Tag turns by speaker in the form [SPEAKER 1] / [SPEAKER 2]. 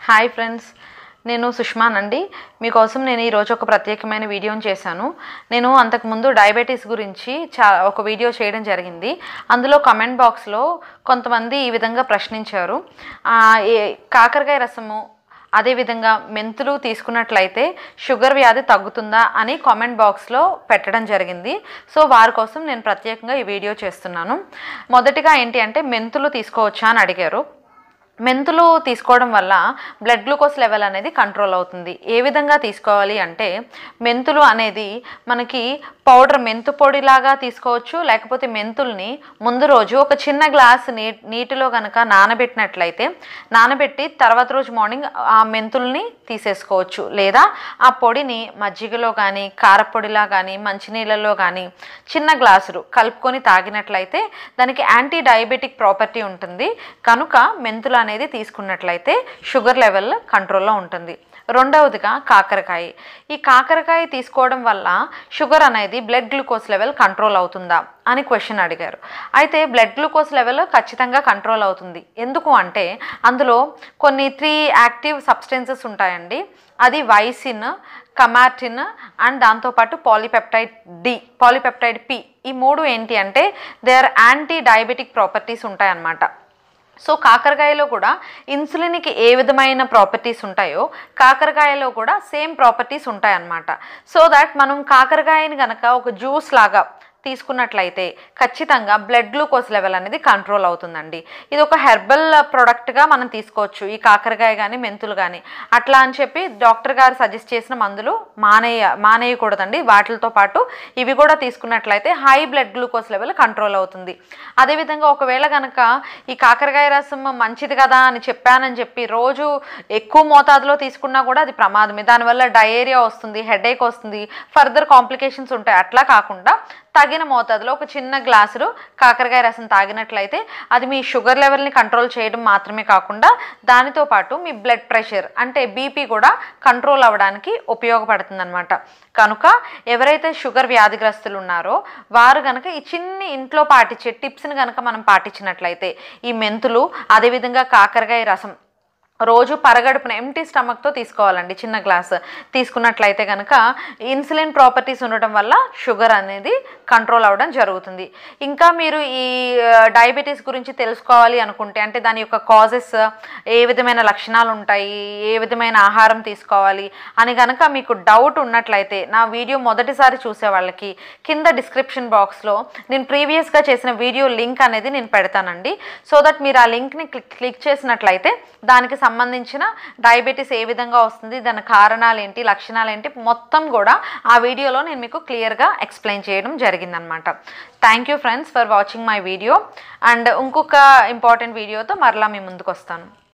[SPEAKER 1] hi friends నేను సుష్మానండి మీకోసం నేను ఈరోజు ఒక ప్రత్యేకమైన వీడియోని చేశాను నేను అంతకుముందు డయాబెటీస్ గురించి చా ఒక వీడియో చేయడం జరిగింది అందులో కమెంట్ బాక్స్లో కొంతమంది ఈ విధంగా ప్రశ్నించారు ఆ, ఏ- కాకరకాయ రసము అదేవిధంగా మెంతులు తీసుకున్నట్లయితే షుగర్ వ్యాధి తగ్గుతుందా అని కామెంట్ బాక్స్లో పెట్టడం జరిగింది సో వారి కోసం నేను ప్రత్యేకంగా ఈ వీడియో చేస్తున్నాను మొదటిగా ఏంటి అంటే మెంతులు తీసుకోవచ్చా అని అడిగారు మెంతులు తీసుకోవడం వల్ల బ్లడ్ గ్లూకోజ్ లెవెల్ అనేది కంట్రోల్ అవుతుంది ఏ విధంగా తీసుకోవాలి అంటే మెంతులు అనేది మనకి పౌడర్ మెంతు పొడిలాగా తీసుకోవచ్చు లేకపోతే మెంతుల్ని ముందు రోజు ఒక చిన్న గ్లాస్ నీ నీటిలో కనుక నానబెట్టినట్లయితే నానబెట్టి తర్వాత రోజు మార్నింగ్ ఆ మెంతుల్ని తీసేసుకోవచ్చు లేదా ఆ పొడిని మజ్జిగలో కానీ కారపొడిలా కానీ మంచినీళ్ళలో కానీ చిన్న గ్లాసులు కలుపుకొని తాగినట్లయితే దానికి యాంటీ డయాబెటిక్ ప్రాపర్టీ ఉంటుంది కనుక మెంతులు అనేది తీసుకున్నట్లయితే షుగర్ లెవెల్ కంట్రోల్లో ఉంటుంది రెండవదిగా కాకరకాయ ఈ కాకరకాయ తీసుకోవడం వల్ల షుగర్ అనేది బ్లడ్ గ్లూకోజ్ లెవెల్ కంట్రోల్ అవుతుందా అని క్వశ్చన్ అడిగారు అయితే బ్లడ్ గ్లూకోజ్ లెవెల్ ఖచ్చితంగా కంట్రోల్ అవుతుంది ఎందుకు అంటే అందులో కొన్ని త్రీ యాక్టివ్ సబ్స్టెన్సెస్ ఉంటాయండి అది వైసిన్ కమాటిన్ అండ్ దాంతోపాటు పాలిపెప్టైడ్ డి పాలిపెప్టైడ్ పి ఈ మూడు ఏంటి అంటే they are anti diabetic properties ఉంటాయన్నమాట సో కాకరకాయలో కూడా ఇన్సులిన్కి ఏ విధమైన ప్రాపర్టీస్ ఉంటాయో కాకరకాయలో కూడా సేమ్ ప్రాపర్టీస్ ఉంటాయన్నమాట సో దట్ మనం కాకరకాయని కనుక ఒక జ్యూస్ లాగా తీసుకున్నట్లయితే ఖచ్చితంగా బ్లడ్ గ్లూకోజ్ లెవెల్ అనేది కంట్రోల్ అవుతుందండి ఇది ఒక హెర్బల్ ప్రోడక్ట్గా మనం తీసుకోవచ్చు ఈ కాకరకాయ కానీ మెంతులు కానీ అట్లా అని చెప్పి డాక్టర్ గారు సజెస్ట్ చేసిన మందులు మానేయ మానేయకూడదండి వాటితో పాటు ఇవి కూడా తీసుకున్నట్లయితే high blood glucose level control అవుతుంది అదేవిధంగా ఒకవేళ కనుక ఈ కాకరకాయ రసం మంచిది కదా అని చెప్పానని చెప్పి రోజు ఎక్కువ మోతాదులో తీసుకున్నా కూడా అది ప్రమాదమే దానివల్ల డయేరియా వస్తుంది హెడేక్ వస్తుంది ఫర్దర్ కాంప్లికేషన్స్ ఉంటాయి అట్లా కాకుండా తగిన మోతాదులో ఒక చిన్న గ్లాసులు కాకరకాయ రసం తాగినట్లయితే అది మీ షుగర్ లెవెల్ని కంట్రోల్ చేయడం మాత్రమే కాకుండా దానితో పాటు మీ బ్లడ్ ప్రెషర్ అంటే బీపీ కూడా కంట్రోల్ అవ్వడానికి ఉపయోగపడుతుంది అనమాట కనుక ఎవరైతే షుగర్ వ్యాధిగ్రస్తులు ఉన్నారో వారు కనుక ఈ చిన్ని ఇంట్లో పాటించే టిప్స్ని కనుక మనం పాటించినట్లయితే ఈ మెంతులు అదేవిధంగా కాకరకాయ రసం రోజు పరగడుపున ఎంటీ స్టమక్తో తీసుకోవాలండి చిన్న గ్లాస్ తీసుకున్నట్లయితే కనుక ఇన్సులిన్ ప్రాపర్టీస్ ఉండటం వల్ల షుగర్ అనేది కంట్రోల్ అవ్వడం జరుగుతుంది ఇంకా మీరు ఈ డయాబెటీస్ గురించి తెలుసుకోవాలి అనుకుంటే అంటే దాని యొక్క కాజెస్ ఏ విధమైన లక్షణాలు ఉంటాయి ఏ విధమైన ఆహారం తీసుకోవాలి అని కనుక మీకు డౌట్ ఉన్నట్లయితే నా వీడియో మొదటిసారి చూసే వాళ్ళకి కింద డిస్క్రిప్షన్ బాక్స్లో నేను ప్రీవియస్గా చేసిన వీడియో లింక్ అనేది నేను పెడతానండి సో దట్ మీరు ఆ లింక్ని క్లిక్ క్లిక్ చేసినట్లయితే దానికి సంబంధించిన డయాబెటీస్ ఏ విధంగా వస్తుంది దాని కారణాలు ఏంటి లక్షణాలు ఏంటి మొత్తం కూడా ఆ వీడియోలో నేను మీకు క్లియర్గా ఎక్స్ప్లెయిన్ చేయడం జరిగిందనమాట thank you friends for watching my video and ఇంకొక ఇంపార్టెంట్ వీడియోతో మరలా మీ ముందుకు వస్తాను